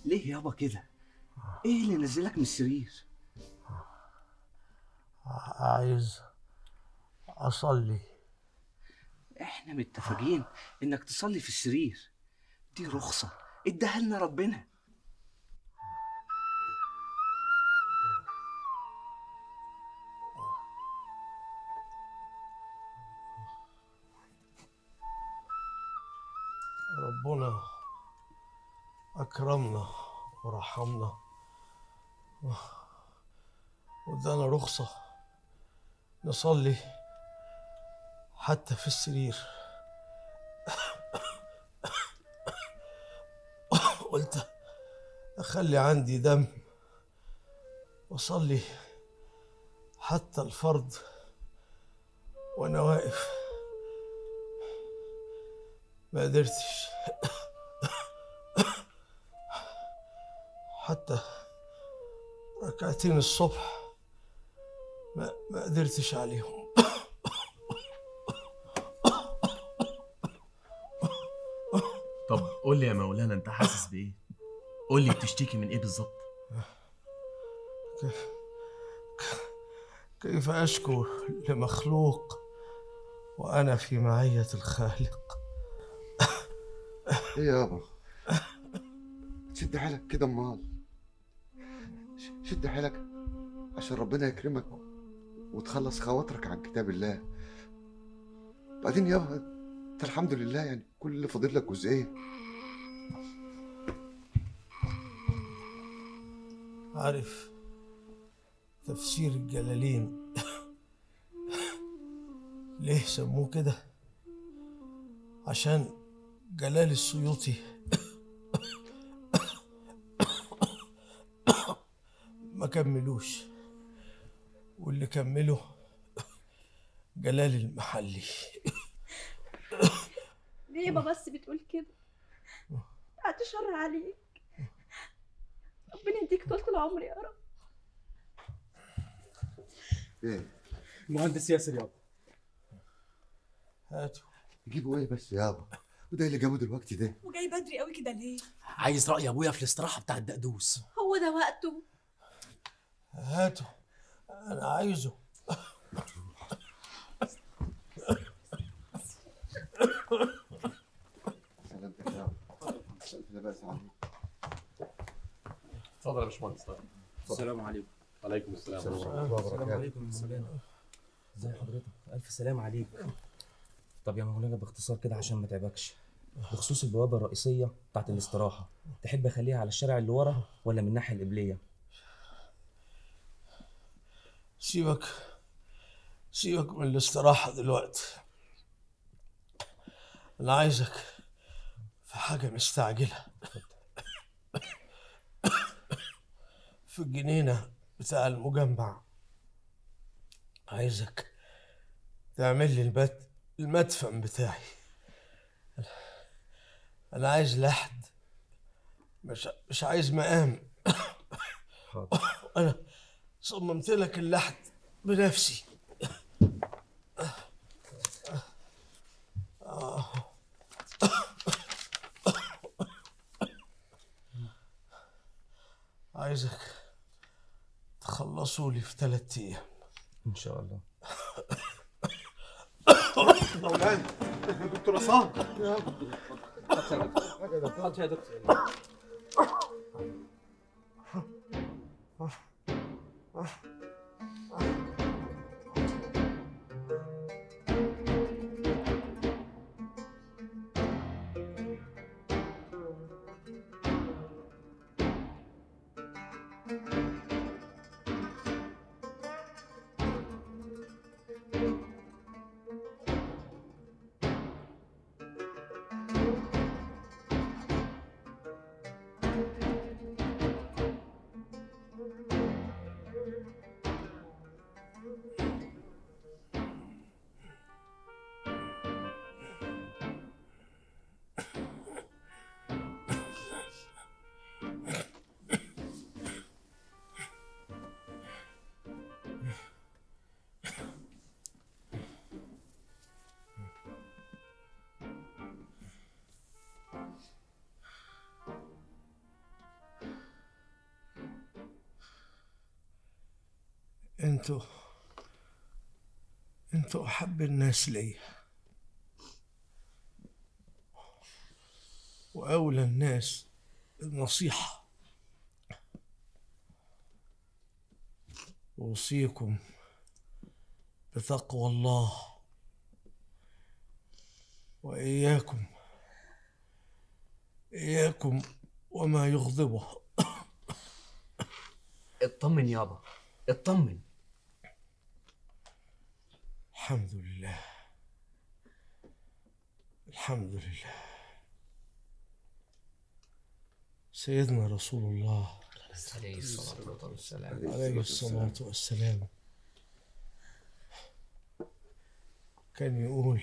ليه يابا كده ايه اللي نزلك من السرير عايز اصلي احنا متفقين انك تصلي في السرير دي رخصة اداها لنا ربنا ربنا اكرمنا ورحمنا وادانا رخصة نصلي حتى في السرير قلت اخلي عندي دم واصلي حتى الفرض وانا واقف ما قدرتش حتى ركعتين الصبح ما, ما قدرتش عليهم طب قول لي يا مولانا انت حاسس بايه قول لي بتشتكي من ايه بالظبط كيف كيف أشكو لمخلوق وأنا في معية الخالق ايه يابا شد حيلك كده امال ش- شد حيلك عشان ربنا يكرمك وتخلص خواطرك عن كتاب الله بعدين يابا انت الحمد لله يعني كل اللي فاضل لك جزئيه عارف تفسير الجلالين ليه سموه كده عشان جلال السيوطي ما كملوش واللي كمله جلال المحلي ليه ما بس بتقول كده بعد شر عليك ربنا يديك طولة العمر يا رب ايه مهندس ياسر يابا هاتوا يجيبوا ايه بس يابا وده اللي جابه دلوقتي ده وجاي بدري قوي كده ليه عايز رأي ابويا في الاستراحة بتاع الدقدوس هو ده وقته هاتوا انا عايزه سلامتك يابا لا بأس عليك اتفضل يا باشمهندس طيب السلام عليكم عليكم السلام ورحمه الله الله السلام وبركاته عليكم يا مولانا ازي حضرتك الف سلام عليك طب يا مولانا باختصار كده عشان ما تعبكش بخصوص البوابه الرئيسيه بتاعت الاستراحه تحب اخليها على الشارع اللي ورا ولا من الناحيه القبليه سيبك سيبك من الاستراحة دلوقتي أنا عايزك في حاجة مستعجلة في الجنينة بتاع المجمع عايزك تعمل لي المت... المدفن بتاعي أنا عايز لحد مش مش عايز مقام حاضر أنا صممت لك اللحد بنفسي عايزك تخلصوا لي في ثلاثة أيام ان شاء الله مولانا دكتور عصام حاضر يا دكتور انتوا انتوا احب الناس ليا واولى الناس بالنصيحه اوصيكم بتقوى الله واياكم اياكم وما يغضبه اطمن يابا اطمن الحمد لله الحمد لله سيدنا رسول الله عليه الصلاة والسلام عليه الصلاة والسلام كان يقول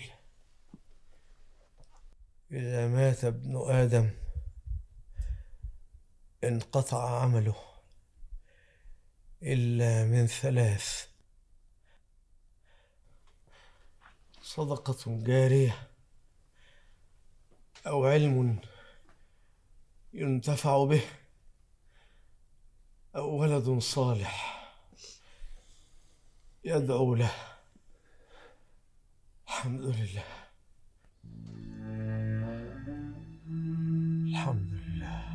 إذا مات ابن آدم انقطع عمله إلا من ثلاث صدقة جارية أو علم ينتفع به أو ولد صالح يدعو له الحمد لله الحمد لله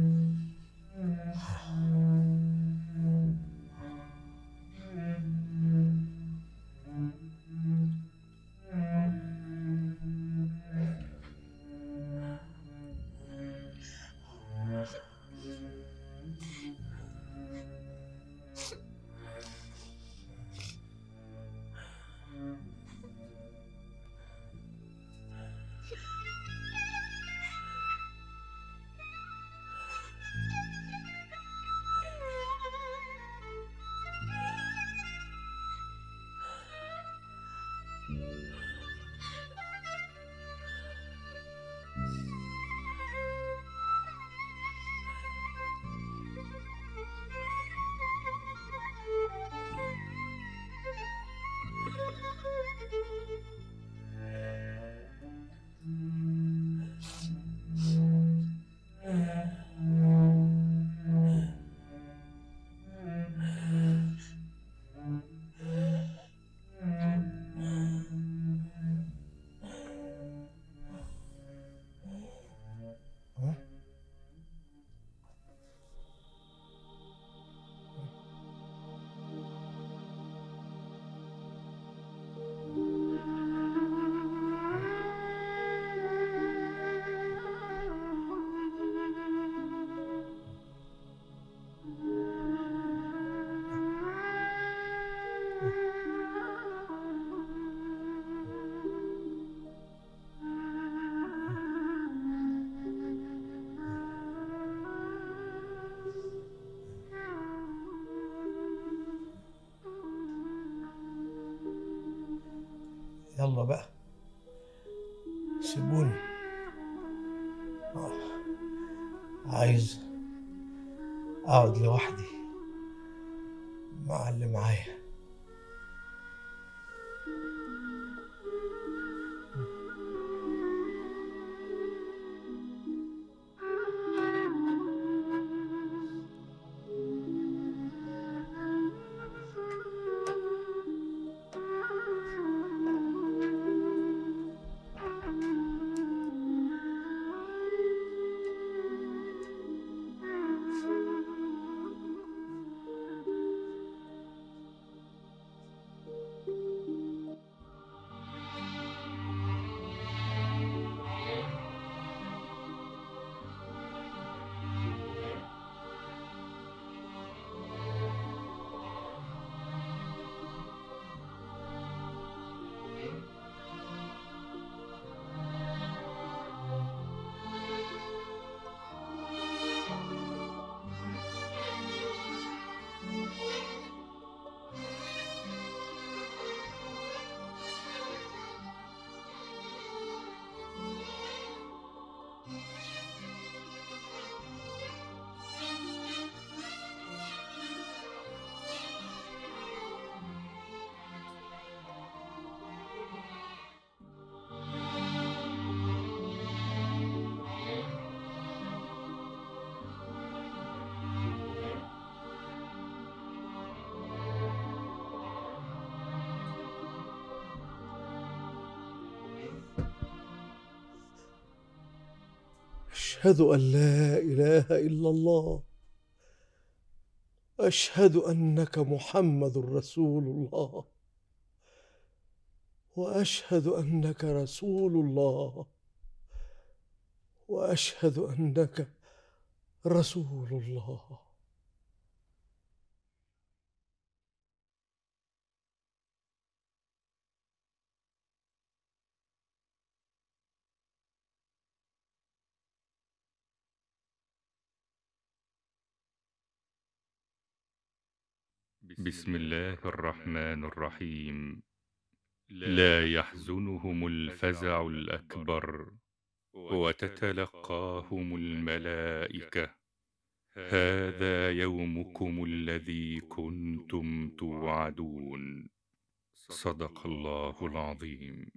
يلا بقى سيبوني آه. عايز اقعد لوحدي مع اللي معايا أشهد أن لا إله إلا الله أشهد أنك محمد رسول الله وأشهد أنك رسول الله وأشهد أنك رسول الله بسم الله الرحمن الرحيم لا يحزنهم الفزع الأكبر وتتلقاهم الملائكة هذا يومكم الذي كنتم توعدون صدق الله العظيم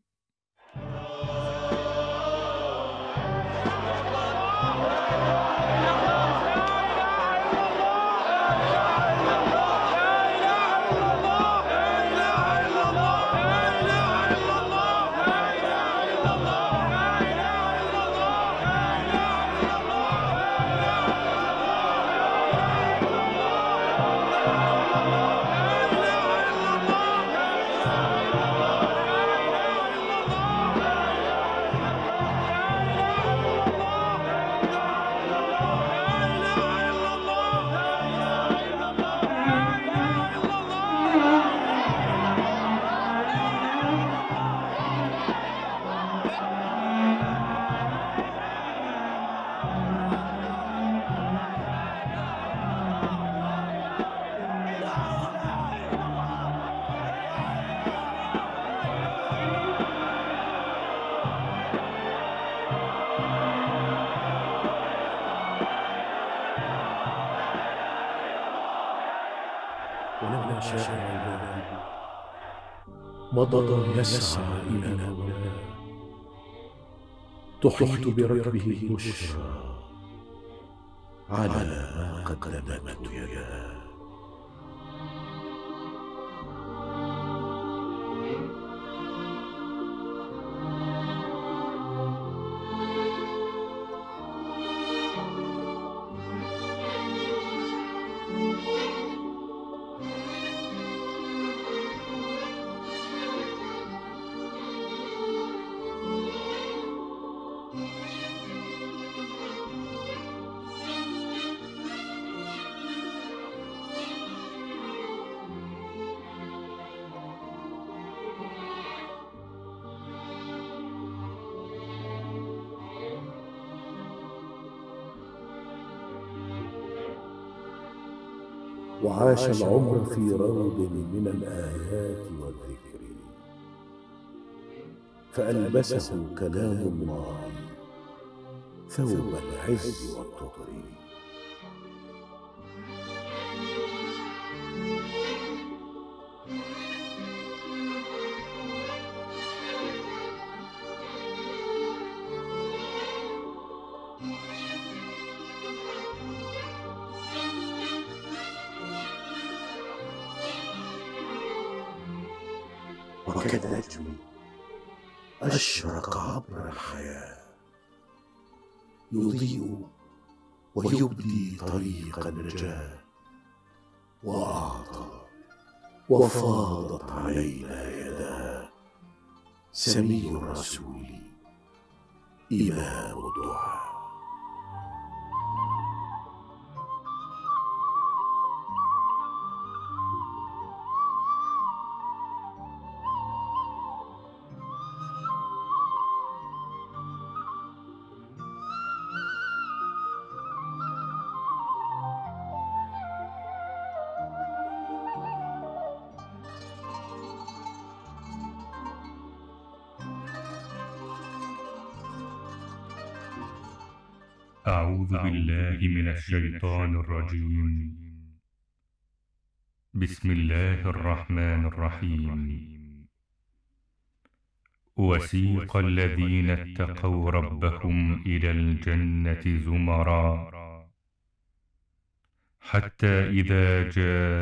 ولما شاء الله مضى يسعى إلى مولاه تحيط بركبه البشرى على ما قدمت يداه وعاش العمر في روض من الآيات والذكر فألبسه كلام الله ثوب العز والطهر وكالنجم أشرق عبر الحياة يضيء ويبدي طريق النجاة وأعطى وفاضت علينا يداه سمي الرسول إمام الدعاء أعوذ بالله من الشيطان الرجيم بسم الله الرحمن الرحيم وسيق الذين اتقوا ربهم إلى الجنة زمرا حتى إذا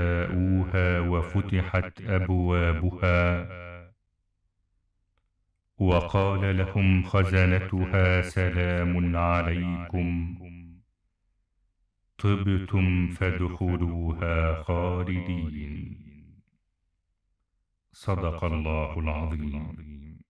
جاءوها وفتحت أبوابها وقال لهم خزنتها سلام عليكم طبتم فادخلوها خالدين صدق الله العظيم